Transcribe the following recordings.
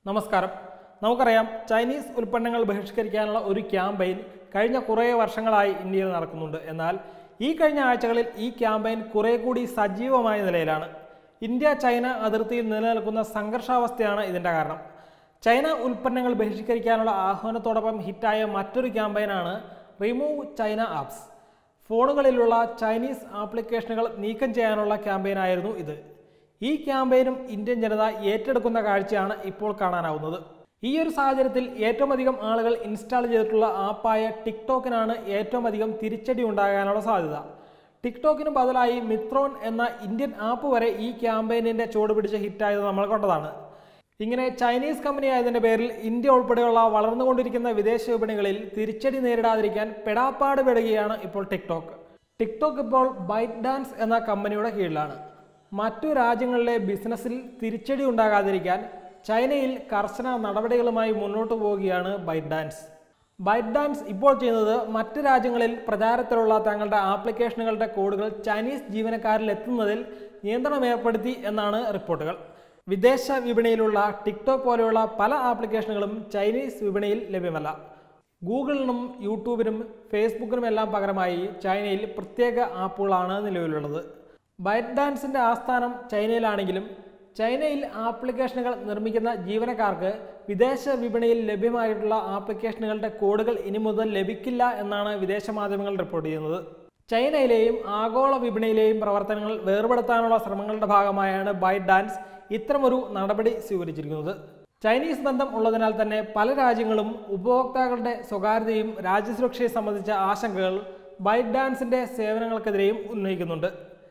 നമസ്കാരം നമുക്കറിയാം ചൈനീസ് ഉൽപ്പന്നങ്ങൾ ബഹിഷ്കരിക്കാനുള്ള ഒരു ക്യാമ്പയിൻ കഴിഞ്ഞ കുറേ വർഷങ്ങളായി ഇന്ത്യയിൽ നടക്കുന്നുണ്ട് എന്നാൽ ഈ കഴിഞ്ഞ ആഴ്ചകളിൽ ഈ ക്യാമ്പയിൻ കുറെ കൂടി സജീവമായ നിലയിലാണ് ഇന്ത്യ ചൈന അതിർത്തിയിൽ നിലനിൽക്കുന്ന സംഘർഷാവസ്ഥയാണ് ഇതിൻ്റെ കാരണം ചൈന ഉൽപ്പന്നങ്ങൾ ബഹിഷ്കരിക്കാനുള്ള ആഹ്വാനത്തോടൊപ്പം ഹിറ്റായ മറ്റൊരു ക്യാമ്പയിനാണ് റിമൂവ് ചൈന ആപ്സ് ഫോണുകളിലുള്ള ചൈനീസ് ആപ്ലിക്കേഷനുകൾ നീക്കം ചെയ്യാനുള്ള ക്യാമ്പയിനായിരുന്നു ഇത് ഈ ക്യാമ്പയിനും ഇന്ത്യൻ ജനത ഏറ്റെടുക്കുന്ന കാഴ്ചയാണ് ഇപ്പോൾ കാണാനാവുന്നത് ഈ ഒരു സാഹചര്യത്തിൽ ഏറ്റവും അധികം ആളുകൾ ഇൻസ്റ്റാൾ ചെയ്തിട്ടുള്ള ആപ്പായ ടിക്ടോക്കിനാണ് ഏറ്റവും അധികം തിരിച്ചടി ഉണ്ടാകാനുള്ള സാധ്യത ടിക്ടോക്കിന് ബദലായി മിത്രോൺ എന്ന ഇന്ത്യൻ ആപ്പ് വരെ ഈ ക്യാമ്പയിനിന്റെ ചുവട് പിടിച്ച് ഹിറ്റായത് നമ്മൾ കണ്ടതാണ് ഇങ്ങനെ ചൈനീസ് കമ്പനി ആയതിന്റെ പേരിൽ ഇന്ത്യ ഉൾപ്പെടെയുള്ള വളർന്നുകൊണ്ടിരിക്കുന്ന വിദേശ വിപണികളിൽ തിരിച്ചടി നേരിടാതിരിക്കാൻ പെടാപ്പാട് പെടുകയാണ് ഇപ്പോൾ ടിക്ടോക്ക് ടിക്ടോക്ക് ഇപ്പോൾ ബൈറ്റ് ഡാൻസ് എന്ന കമ്പനിയുടെ കീഴിലാണ് മറ്റു രാജ്യങ്ങളിലെ ബിസിനസ്സിൽ തിരിച്ചടി ഉണ്ടാകാതിരിക്കാൻ ചൈനയിൽ കർശന നടപടികളുമായി മുന്നോട്ട് പോവുകയാണ് ബൈറ്റ് ഡാൻസ് ബൈറ്റ് ഡാൻസ് ഇപ്പോൾ ചെയ്യുന്നത് മറ്റ് രാജ്യങ്ങളിൽ പ്രചാരത്തിലുള്ള തങ്ങളുടെ ആപ്ലിക്കേഷനുകളുടെ കോഡുകൾ ചൈനീസ് ജീവനക്കാരിൽ എത്തുന്നതിൽ നിയന്ത്രണം ഏർപ്പെടുത്തി എന്നാണ് റിപ്പോർട്ടുകൾ വിദേശ വിപണിയിലുള്ള ടിക്ടോക്ക് പോലെയുള്ള പല ആപ്ലിക്കേഷനുകളും ചൈനീസ് വിപണിയിൽ ലഭ്യമല്ല ഗൂഗിളിനും യൂട്യൂബിനും ഫേസ്ബുക്കിനും എല്ലാം പകരമായി ചൈനയിൽ പ്രത്യേക ആപ്പുകളാണ് നിലവിലുള്ളത് ബൈറ്റ് ഡാൻസിന്റെ ആസ്ഥാനം ചൈനയിലാണെങ്കിലും ചൈനയിൽ ആപ്ലിക്കേഷനുകൾ നിർമ്മിക്കുന്ന ജീവനക്കാർക്ക് വിദേശ വിപണിയിൽ ലഭ്യമായിട്ടുള്ള ആപ്ലിക്കേഷനുകളുടെ കോഡുകൾ ഇനി മുതൽ ലഭിക്കില്ല എന്നാണ് വിദേശ മാധ്യമങ്ങൾ റിപ്പോർട്ട് ചെയ്യുന്നത് ചൈനയിലെയും ആഗോള വിപണിയിലെയും പ്രവർത്തനങ്ങൾ വേർപെടുത്താനുള്ള ശ്രമങ്ങളുടെ ഭാഗമായാണ് ബൈറ്റ് ഡാൻസ് ഇത്തരമൊരു നടപടി സ്വീകരിച്ചിരിക്കുന്നത് ചൈനീസ് ബന്ധം ഉള്ളതിനാൽ തന്നെ പല രാജ്യങ്ങളും ഉപഭോക്താക്കളുടെ സ്വകാര്യതയും രാജ്യസുരക്ഷയെ സംബന്ധിച്ച ആശങ്കകൾ ബൈറ്റ് ഡാൻസിന്റെ സേവനങ്ങൾക്കെതിരെയും ഉന്നയിക്കുന്നുണ്ട്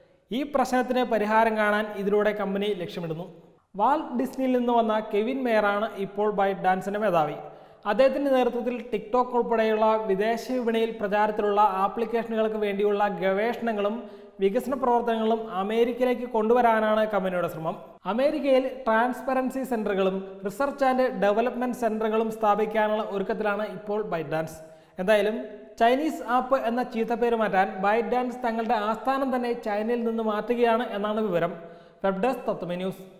ഈ പ്രശ്നത്തിന് പരിഹാരം കാണാൻ ഇതിലൂടെ കമ്പനി ലക്ഷ്യമിടുന്നു വാൾട്ട് ഡിസ്നിയിൽ നിന്ന് വന്ന കെവിൻ മേയറാണ് ഇപ്പോൾ ബൈറ്റ് ഡാൻസിന്റെ മേധാവി അദ്ദേഹത്തിന്റെ നേതൃത്വത്തിൽ ടിക്ടോക്ക് ഉൾപ്പെടെയുള്ള വിദേശ വിപണിയിൽ പ്രചാരത്തിലുള്ള ആപ്ലിക്കേഷനുകൾക്ക് വേണ്ടിയുള്ള ഗവേഷണങ്ങളും വികസന പ്രവർത്തനങ്ങളും അമേരിക്കയിലേക്ക് കൊണ്ടുവരാനാണ് കമ്പനിയുടെ ശ്രമം അമേരിക്കയിൽ ട്രാൻസ്പെറൻസി സെന്ററുകളും റിസർച്ച് ആൻഡ് ഡെവലപ്മെന്റ് സെന്ററുകളും സ്ഥാപിക്കാനുള്ള ഒരുക്കത്തിലാണ് ഇപ്പോൾ ബൈറ്റ് ഡാൻസ് എന്തായാലും ചൈനീസ് ആപ്പ് എന്ന ചീത്തപ്പേര് മാറ്റാൻ ബൈറ്റ് ഡാൻസ് തങ്ങളുടെ ആസ്ഥാനം തന്നെ ചൈനയിൽ നിന്ന് മാറ്റുകയാണ് എന്നാണ് വിവരം വെബ് ഡെസ്ക് തത്വമേ ന്യൂസ്